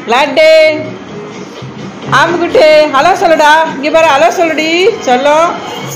Laddu ஆம்புக்குட்டி hello சொல்லுடா இங்கே பாரு ஹலோ சொல்லுடி சொல்லும்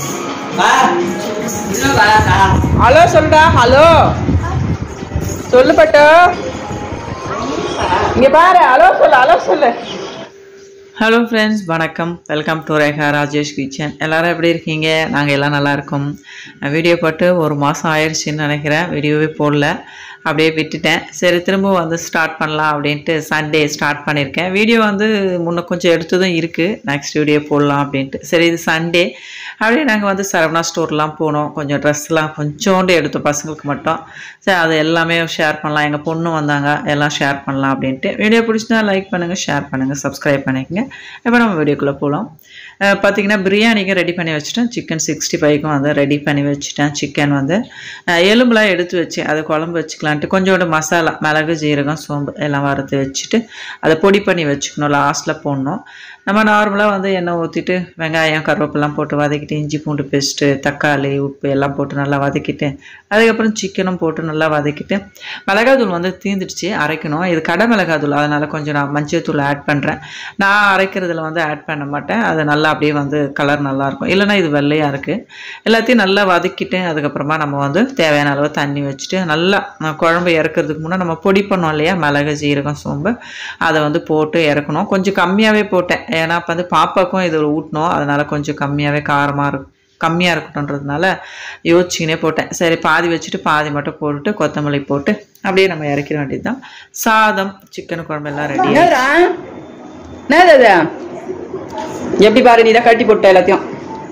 ஹலோ சொல்லுடா ஹலோ சொல்லு பட்டு இங்கே பாரு ஹலோ சொல்லு ஹலோ சொல்லு ஹலோ ஃப்ரெண்ட்ஸ் வணக்கம் welcome to Rekha Rajesh kitchen எல்லாரும் எப்படி இருக்கீங்க நாங்கள் எல்லாம் நல்லா இருக்கோம் வீடியோ போட்டு ஒரு மாதம் ஆயிடுச்சுன்னு நினைக்கிறேன் வீடியோவே போடல அப்படியே விட்டுட்டேன் சரி திரும்ப வந்து ஸ்டார்ட் பண்ணலாம் அப்படின்ட்டு சண்டே ஸ்டார்ட் பண்ணியிருக்கேன் வீடியோ வந்து முன்ன கொஞ்சம் எடுத்ததும் இருக்குது நெக்ஸ்ட் வீடியோ போடலாம் அப்படின்ட்டு சரி இது சண்டே அப்படியே நாங்கள் வந்து சரவணா ஸ்டோர்லாம் போனோம் கொஞ்சம் ட்ரெஸ்லாம் கொஞ்சோண்டு எடுத்தோம் பசங்களுக்கு மட்டும் சரி அது எல்லாமே ஷேர் பண்ணலாம் எங்கள் பொண்ணு வந்தாங்க எல்லாம் ஷேர் பண்ணலாம் அப்படின்ட்டு வீடியோ பிடிச்சினா லைக் பண்ணுங்கள் ஷேர் பண்ணுங்கள் சப்ஸ்கிரைப் பண்ணிக்கங்க இப்போ நம்ம வீடியோக்குள்ளே போகலாம் பார்த்தீங்கன்னா பிரியாணிக்கு ரெடி பண்ணி வச்சுட்டேன் சிக்கன் சிக்ஸ்டி ஃபைவ்க்கும் வந்து ரெடி பண்ணி வச்சுட்டேன் சிக்கன் வந்து அஹ் எலும்புலாம் எடுத்து வச்சு அதை குழம்பு வச்சுக்கலான்ட்டு கொஞ்சோண்டு மசாலா மிளகு ஜீரகம் சோம்பு எல்லாம் வறுத்து வச்சுட்டு அதை பொடி பண்ணி வச்சுக்கணும் லாஸ்ட்டில் போடணும் நம்ம நார்மலாக வந்து எண்ணெய் ஊற்றிட்டு வெங்காயம் கருவேப்பிலாம் போட்டு வதக்கிட்டு இஞ்சி பூண்டு பேஸ்ட்டு தக்காளி உப்பு எல்லாம் போட்டு நல்லா வதக்கிட்டு அதுக்கப்புறம் சிக்கனும் போட்டு நல்லா வதக்கிட்டு மிளகாத்தூள் வந்து தீந்துடுச்சு அரைக்கணும் இது கடை மிளகாத்தூள் அதனால் கொஞ்சம் நான் மஞ்சள் தூள் ஆட் பண்ணுறேன் நான் அரைக்கிறதுல வந்து ஆட் பண்ண மாட்டேன் அது நல்லா அப்படியே வந்து கலர் நல்லாயிருக்கும் இல்லைன்னா இது வெள்ளையாக இருக்குது எல்லாத்தையும் நல்லா வதக்கிட்டு அதுக்கப்புறமா நம்ம வந்து தேவையான அளவு தண்ணி வச்சுட்டு நல்லா அஹ், குழம்பு இறக்கிறதுக்கு முன்னே நம்ம பொடி பண்ணோம் இல்லையா மிளகு ஜீரகம் சோம்பு அதை வந்து போட்டு இறக்கணும் கொஞ்சம் கம்மியாகவே போட்டேன் ஏன்னா இப்போ வந்து பாப்பாக்கும் இது ஊட்டணும் அதனால் கொஞ்சம் கம்மியாகவே காரமாக இருக்கும் கம்மியாக இருக்கட்டும்ன்றதுனால யோசிச்சுக்கினே போட்டேன் சரி பாதி வச்சுட்டு பாதி மட்டும் போட்டுட்டு கொத்தமல்லி போட்டு அப்படியே நம்ம இறக்கிற வேண்டியது தான் சாதம் சிக்கன் குழம்பு எல்லாம் ரெடி என்னதுடா என்னது அது எப்படி பாரு நீ தான் கட்டி போட்ட எல்லாத்தையும்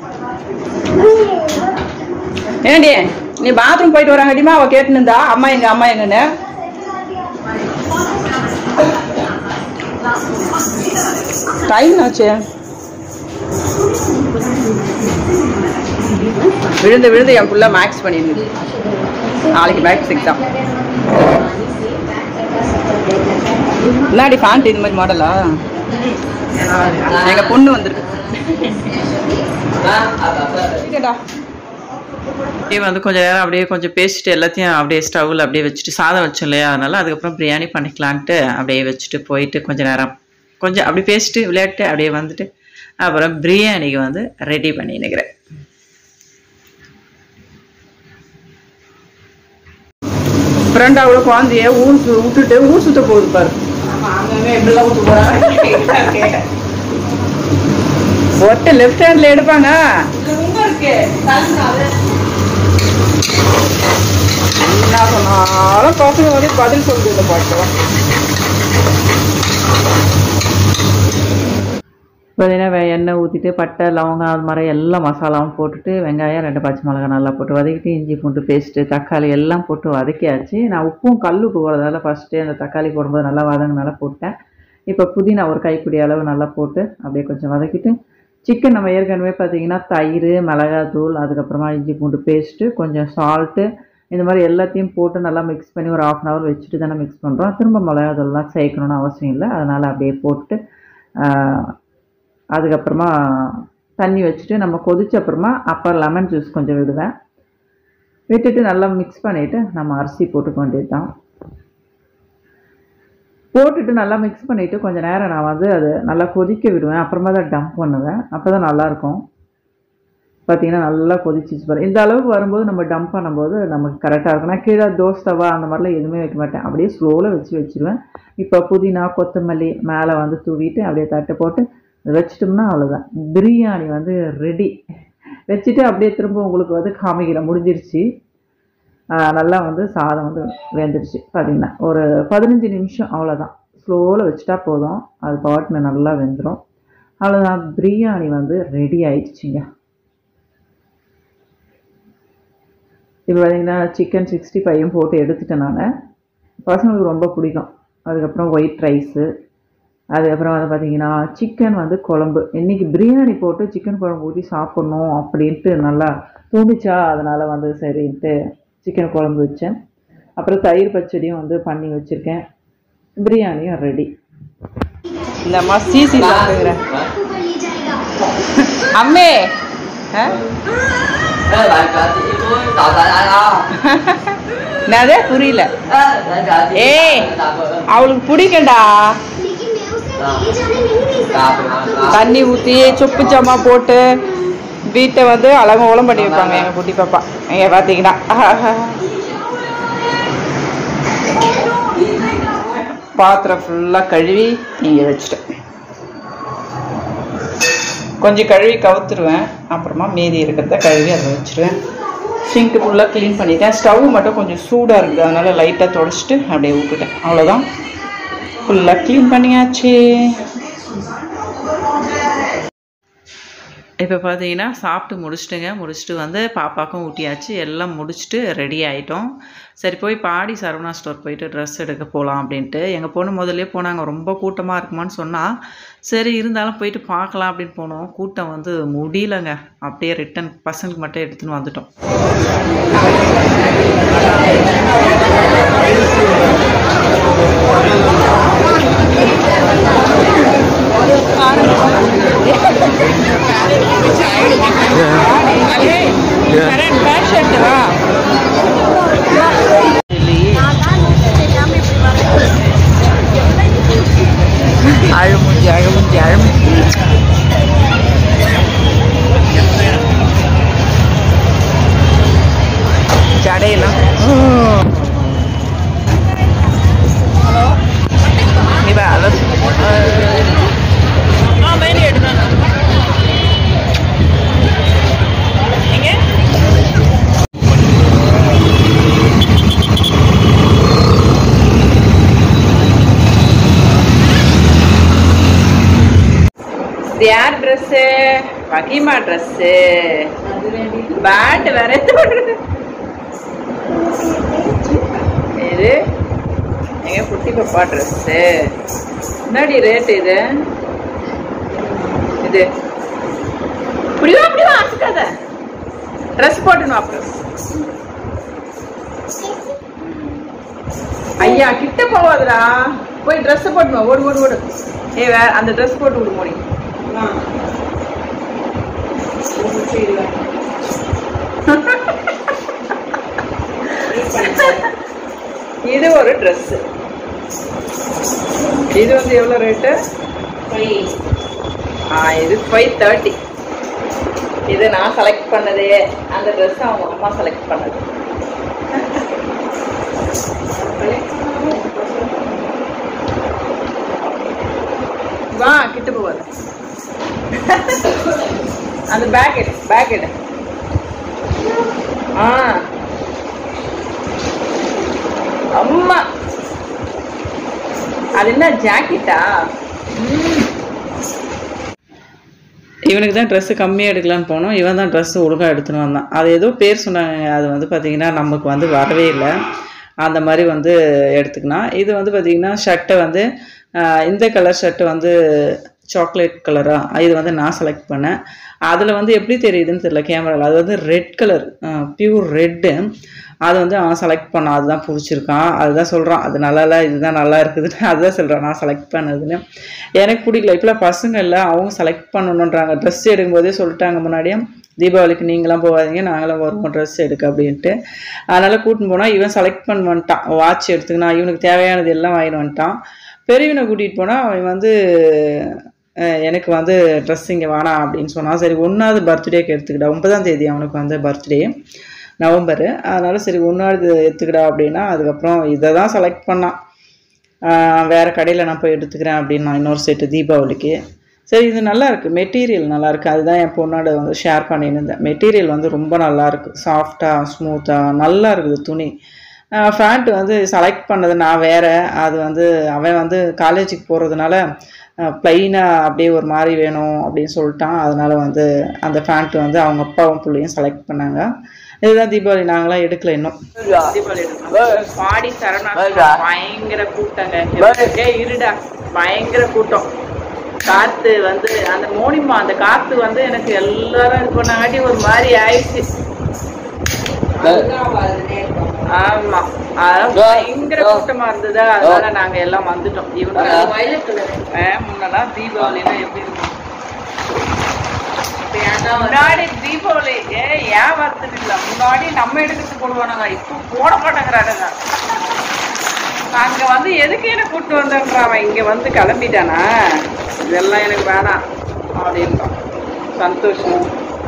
ஏண்டி நீ பாத்ரூம் போயிட்டு வராங்கடிமா அவ கேட்டுன்னு இருந்தா அம்மா எங்க அம்மா எங்கன்னு டைம் ஆச்சு விழுந்து விழுந்து என் புள்ள மேக்ஸ் பண்ணிருக்கு நாளைக்கு மேக்ஸ் எக்ஸாம் முன்னாடி பேண்ட் இது மாதிரி மாடலா எங்க பொண்ணு வந்திருக்கு இருக்கேடா. அப்படியே வந்து கொஞ்சம் நேரம் அப்படியே கொஞ்சம் பேசிட்டு எல்லாத்தையும் அப்படியே ஸ்டவ்வில் அப்படியே வச்சுட்டு சாதம் வச்சோம் இல்லையா அதனால அதுக்கப்புறம் பிரியாணி பண்ணிக்கலான்ட்டு அப்படியே வச்சுட்டு போயிட்டு கொஞ்சம் நேரம் கொஞ்சம் அப்படி பேசிட்டு விளையாட்டு அப்படியே வந்துட்டு அப்புறம் பிரியாணிக்கு வந்து ரெடி பண்ணி நினைக்கிறேன் ஃப்ரெண்டா கூட குழந்தைய ஊர் சு விட்டுட்டு ஊர் சுத்த போகுது பாரு ஒட்டு லெஃப்ட் ஹேண்ட்ல எடுப்பாங்க என்ன சொன்னாலும் பசங்க வந்து பதில் சொல்றது பாட்டுலாம் பார்த்தீங்கன்னா வே- எண்ணெய் ஊற்றிட்டு பட்டை லவங்கம் அது மாதிரி எல்லா மசாலாவும் போட்டுட்டு வெங்காயம் ரெண்டு பச்சை மிளகாய் நல்லா போட்டு வதக்கிட்டு இஞ்சி பூண்டு பேஸ்ட்டு தக்காளி எல்லாம் போட்டு வதக்கியாச்சு நான் உப்பும் கல் உப்பு போடுறதால ஃபஸ்ட்டு அந்த தக்காளி போடும்போது நல்லா வதங்கினால போட்டேன் இப்போ புதினா ஒரு கைப்பிடி அளவு நல்லா போட்டு அப்படியே கொஞ்சம் வதக்கிட்டு சிக்கன் நம்ம ஏற்கனவே பார்த்தீங்கன்னா தயிர் மிளகாத்தூள் அதுக்கப்புறமா இஞ்சி பூண்டு பேஸ்ட்டு கொஞ்சம் சால்ட்டு இந்த மாதிரி எல்லாத்தையும் போட்டு நல்லா மிக்ஸ் பண்ணி ஒரு ஆஃப் அன் ஹவர் வச்சுட்டு தானே மிக்ஸ் பண்ணுறோம் திரும்ப மிளகாத்தூள்லாம் சேர்க்கணும்னு அவசியம் இல்லை அதனால் அப்படியே போட்டு ஆஹ், அதுக்கப்புறமா தண்ணி வச்சுட்டு நம்ம கொதிச்ச அப்புறமா அப்புறம் லெமன் ஜூஸ் கொஞ்சம் விடுவேன் விட்டுட்டு நல்லா மிக்ஸ் பண்ணிவிட்டு நம்ம அரிசி போட்டுக்க வேண்டியது தான் போட்டுட்டு நல்லா மிக்ஸ் பண்ணிவிட்டு கொஞ்சம் நேரம் நான் வந்து அது நல்லா கொதிக்க விடுவேன் அப்புறமா தான் டம்ப் பண்ணுவேன் அப்போ தான் நல்லாயிருக்கும் பார்த்தீங்கன்னா நல்லா கொதிச்சிச்சு பாரு இந்த அளவுக்கு வரும்போது நம்ம டம்ப் பண்ணும்போது நமக்கு கரெக்டாக இருக்கும் நான் கீழே தோசை தவா அந்த மாதிரிலாம் எதுவுமே வைக்க மாட்டேன் அப்படியே ஸ்லோவில் வச்சு வச்சிருவேன் இப்போ புதினா கொத்தமல்லி மேலே வந்து தூவிட்டு அப்படியே தட்டு போட்டு வச்சிட்டோம்னா அவ்வளோதான் பிரியாணி வந்து ரெடி வச்சுட்டு அப்படியே திரும்ப உங்களுக்கு வந்து காமிக்கிறேன் முடிஞ்சிருச்சு ஆஹ் நல்லா வந்து சாதம் வந்து வெந்துருச்சு பார்த்தீங்கன்னா ஒரு பதினஞ்சு நிமிஷம் அவ்வளோதான் ஸ்லோவில் வச்சுட்டா போதும் அது பாட்டுன்னு நல்லா வெந்துடும் அவ்வளோதான் பிரியாணி வந்து ரெடி ஆயிடுச்சுங்க இப்போ பார்த்தீங்கன்னா சிக்கன் சிக்ஸ்டி ஃபைவும் போட்டு எடுத்துட்டேன் நான் பசங்களுக்கு ரொம்ப பிடிக்கும் அதுக்கப்புறம் ஒயிட் ரைஸு அதுக்கப்புறம் வந்து பார்த்தீங்கன்னா சிக்கன் வந்து குழம்பு இன்றைக்கி பிரியாணி போட்டு சிக்கன் குழம்பு ஊற்றி சாப்பிட்ணும் அப்படின்ட்டு நல்லா தோணுச்சா அதனால் வந்து சரின்ட்டு சிக்கன் குழம்பு வச்சேன் அப்புறம் தயிர் பச்சடியும் வந்து பண்ணி வச்சுருக்கேன் பிரியாணியும் ரெடி இந்த அம்மா சிசி சாப்பிடுகிறேன் அம்மே ஆ? என்னது புரியல ஏய் அவளுக்கு பிடிக்கண்டா தண்ணி ஊற்றி சொப்பு ஜாமா போட்டு வீட்டை வந்து அலங்கோலம் பண்ணி வைப்பாங்க எங்கள் குட்டி பாப்பா இங்கே பார்த்தீங்கன்னா பாத்திரம் ஃபுல்லாக கழுவி இங்கே வச்சுட்டேன் கொஞ்சம் கழுவி கவுத்துருவேன் அப்புறமா மீதி இருக்கிறத கழுவி அதை வச்சுருவேன் சிங்க்கு ஃபுல்லாக க்ளீன் பண்ணிட்டேன் ஸ்டவ் மட்டும் கொஞ்சம் சூடாக இருக்குது அதனால் லைட்டாக தொடச்சிட்டு அப்படியே விட்டுட்டேன் அவ்வளோதான் ஃபுல்லாக க்ளீன் பண்ணியாச்சு இப்போ பார்த்தீங்கன்னா சாப்பிட்டு முடிச்சிட்டுங்க முடிச்சுட்டு வந்து பாப்பாக்கும் ஊட்டியாச்சு எல்லாம் முடிச்சுட்டு ரெடி ஆகிட்டோம் சரி போய் பாடி சரவணா ஸ்டோர் போயிட்டு ட்ரெஸ் எடுக்க போகலாம் அப்படின்ட்டு எங்கள் பொண்ணு முதல்லே போனாங்க ரொம்ப கூட்டமாக இருக்குமான்னு சொன்னால் சரி இருந்தாலும் போயிட்டு பார்க்கலாம் அப்படின்னு போனோம் கூட்டம் வந்து முடியலங்க அப்படியே ரிட்டன் பசங்களுக்கு மட்டும் எடுத்துன்னு வந்துட்டோம் அழுமுஞ்சி அழுமுஞ்சி அழுமுஞ்சி ஜடையெல்லாம் நீ வா அதை ஆ மைனி எடுத்தாங்க எங்கே இது யார் ட்ரெஸ்ஸு மகிமா ட்ரெஸ்ஸு பேண்ட் வேற எது போட்டிருக்கு? இது எங்க குட்டி பாப்பா ட்ரெஸ்ஸு என்னடி ரேட் இது இது இப்படி வா இப்படி வா அசுக்காத ட்ரெஸ் போட்டுன்னு அப்புறம் ஐயா கிட்ட போவாதுடா போய் ட்ரெஸ் போட்டுமா ஓடு ஓடு ஓடு ஏ வேற அந்த ட்ரெஸ் போட்டு விடு மோடி இது ஒரு Dress இது வந்து எவ்வளோ ரேட்டு ஆ இது ஃபைவ் தேர்ட்டி இது நான் செலக்ட் பண்ணது அந்த ட்ரெஸ் அவங்க அம்மா செலக்ட் பண்ணது வா கிட்ட போவாது அந்த பேக் எடு பேக் எடு ஆ அம்மா அது என்ன ஜாக்கெட்டா இவனுக்கு தான் ட்ரெஸ்ஸு கம்மியாக எடுக்கலான்னு போனோம் இவன் தான் ட்ரெஸ்ஸு ஒழுங்காக எடுத்துன்னு வந்தான் அது ஏதோ பேர் சொன்னாங்க அது வந்து பார்த்திங்கன்னா நமக்கு வந்து வரவே இல்லை அந்த மாதிரி வந்து எடுத்துக்கினான் இது வந்து பார்த்திங்கன்னா ஷர்ட்டை வந்து ஆஹ், இந்த கலர் ஷர்ட்டு வந்து சாக்லேட் கலராக இது வந்து நான் செலக்ட் பண்ணேன் அதில் வந்து எப்படி தெரியுதுன்னு தெரியல கேமராவில் அது வந்து ரெட் கலர் பியூர் ரெட்டு அது வந்து அவன் செலக்ட் பண்ணான் அதுதான் பிடிச்சிருக்கான் அதுதான் சொல்கிறான் அது நல்லா இல்லை இதுதான் நல்லா இருக்குதுன்னு அதுதான் சொல்கிறான் நான் செலக்ட் பண்ணதுன்னு எனக்கு பிடிக்கல இப்போலாம் பசங்க இல்லை அவங்க செலக்ட் பண்ணணுன்றாங்க ட்ரெஸ் எடுக்கும்போதே சொல்லிட்டாங்க முன்னாடியே தீபாவளிக்கு நீங்களாம் போகாதீங்க நாங்களும் வருவோம் ட்ரெஸ் எடுக்க அப்படின்ட்டு அதனால் கூட்டின்னு போனால் இவன் செலக்ட் பண்ண வந்துட்டான் வாட்ச் எடுத்துக்கினா இவனுக்கு தேவையானது எல்லாம் வாங்கிட்டு வந்துட்டான் பெரியவனை கூட்டிகிட்டு போனால் அவன் வந்து அஹ், எனக்கு வந்து ட்ரெஸ் இங்கே வேணாம் அப்படின்னு சொன்னான் சரி ஒன்றாவது பர்த்டேக்கு எடுத்துக்கிட்டா ஒன்பதாம் தேதி அவனுக்கு வந்து பர்த்டே நவம்பரு அதனால் சரி ஒன்றாவது எடுத்துக்கிடா அப்படின்னா அதுக்கப்புறம் இதை தான் செலக்ட் பண்ணான் ஆஹ் வேற கடையில் நான் போய் எடுத்துக்கிறேன் அப்படின்னு நான் இன்னொரு செட்டு தீபாவளிக்கு சரி இது நல்லா இருக்கு மெட்டீரியல் நல்லா இருக்கு அதுதான் என் பொண்ணோட வந்து ஷேர் பண்ணியிருந்தேன் மெட்டீரியல் வந்து ரொம்ப நல்லா இருக்கு சாஃப்டாக ஸ்மூத்தாக நல்லா இருக்குது துணி ஃபேண்ட் வந்து செலக்ட் பண்ணது நான் வேற அது வந்து அவன் வந்து காலேஜுக்கு போகிறதுனால ப்ளைனாக அப்படியே ஒரு மாதிரி வேணும் அப்படின்னு சொல்லிட்டான் அதனால வந்து அந்த ஃபேண்ட் வந்து அவங்க அப்பாவும் பிள்ளையும் செலக்ட் பண்ணாங்க இதுதான் தீபாவளி நாங்களாம் எடுக்கல இன்னும் தீபாவளி எடுக்கணும் பாடி சரணா பயங்கர கூட்டங்க ஏய், இருடா பயங்கர கூட்டம் காத்து வந்து அந்த மோனிமா அந்த காத்து வந்து எனக்கு எல்லாரும் இது பண்ணாங்காட்டி ஒரு மாதிரி ஆயிடுச்சு ஆமா அதான் பயங்கர கூட்டமா இருந்ததா அதனால நாங்க எல்லாம் வந்துட்டோம் இவங்க முன்னெல்லாம் தீபாவளினா எப்படி இருக்கும் முன்னாடி தீபாவளி ஏ ஏன் வருது இல்ல முன்னாடி நம்ம எடுக்கிறது போடுவானுங்க இப்போ போட மாட்டேங்கிறானுங்க அங்க வந்து எதுக்கு என்ன கூட்டு வந்தேன்றான் அவன் இங்க வந்து கிளம்பிட்டானா இதெல்லாம் எனக்கு வேணாம் அப்படின்றான் சந்தோஷம்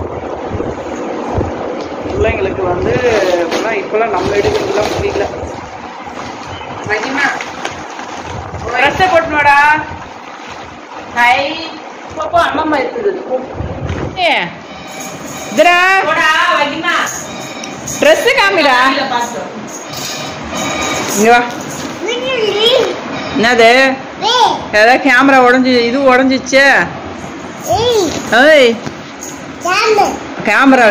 பிள்ளைங்களுக்கு வந்து இப்பெல்லாம் இப்பெல்லாம் நம்ம எடுக்கிறதுலாம் முடியல மகிமா ட்ரெஸ்ஸை போட்டுனோடா ஹை பாப்பா அம்மா இருக்குது ஏ இதுடா ட்ரெஸ்ஸு காமிடா இங்க வா என்னது ஏதாவது கேமரா உடஞ்சி இது உடஞ்சிச்சே ஏய் கேமரா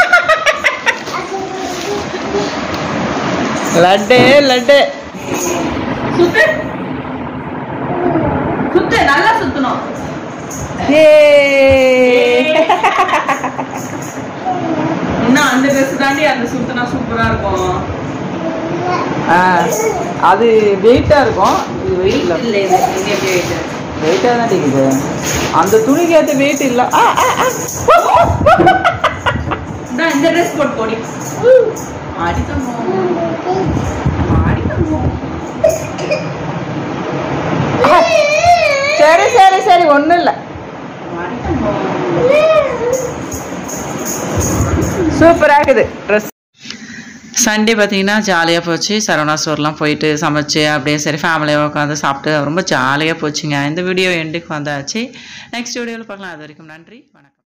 லட்டு லட்டு சுத்து சுத்து நல்லா சுத்தணும் இன்னும் அந்த ட்ரெஸ் தாண்டி அந்த சுத்தினா சூப்பரா இருக்கும் அது வெயிட்டா இருக்கும் இது வெயிட் இல்லை வெயிட்டா தான் இருக்குது அந்த துணிக்கு ஏற்ற வெயிட் இல்ல ஆ, ஆ, ஆ. இந்தா, இந்த ட்ரெஸ் போட்டு போடி அடிக்கணும் அடிக்கணும் சரி சரி சரி ஒண்ணும் இல்ல சூப்பரா இருக்குது ட்ரெஸ் சண்டே பார்த்தீங்கன்னா ஜாலியாக போச்சு சரவணா ஸ்டோர்லாம் போயிட்டு சமைச்சு அப்படியே சரி ஃபேமிலியாக உட்காந்து சாப்பிட்டு ரொம்ப ஜாலியாக போச்சுங்க இந்த வீடியோ எண்டுக்கு வந்தாச்சு நெக்ஸ்ட் வீடியோவில் பார்க்கலாம் அது வரைக்கும் நன்றி வணக்கம்